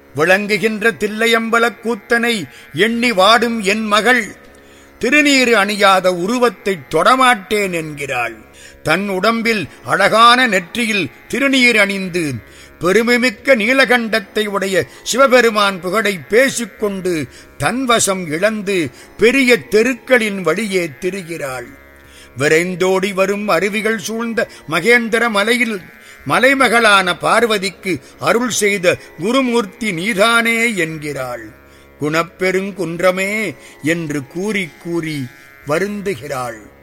விளங்குகின்ற தில்லையம்பலக் கூத்தனை எண்ணி வாடும் என் மகள் திருநீறு அணியாத உருவத்தைத் தொடமாட்டேன் என்கிறாள் தன் உடம்பில் அழகான நெற்றியில் திருநீர் அணிந்து பெருமைமிக்க நீலகண்டத்தை உடைய சிவபெருமான் புகழை பேசிக்கொண்டு தன்வசம் இழந்து பெரிய தெருக்களின் வழியே திரிகிறாள் விரைந்தோடி வரும் அருவிகள் சூழ்ந்த மகேந்திர மலையில் மலைமகளான பார்வதிக்கு அருள் செய்த குருமூர்த்தி நீதானே என்கிறாள் குணப்பெருங்குன்றமே என்று கூறி கூறி வருந்துகிறாள்